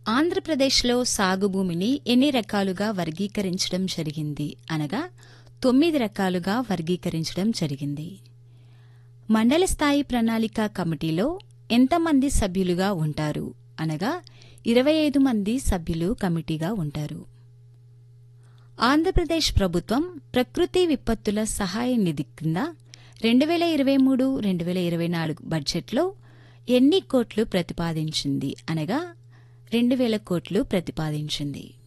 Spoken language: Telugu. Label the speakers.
Speaker 1: ఆంధ్రప్రదేశ్లో సాగు భూమిని ఎన్ని రకాలుగా వర్గీకరించడం జరిగింది అనగా తొమ్మిది రకాలుగా వర్గీకరించడం జరిగింది మండల స్థాయి ప్రణాళిక కమిటీలో ఎంతమంది సభ్యులుగా ఉంటారు అనగా ఇరవై ఐదు మంది సభ్యులు కమిటీగా ఉంటారు ఆంధ్రప్రదేశ్ ప్రభుత్వం ప్రకృతి విపత్తుల సహాయ నిధి కింద రెండు వేల ఇరవై మూడు రెండు వేల ఇరవై నాలుగు బడ్జెట్లో ఎన్ని కోట్లు ప్రతిపాదించింది అనగా రెండు వేల కోట్లు ప్రతిపాదించింది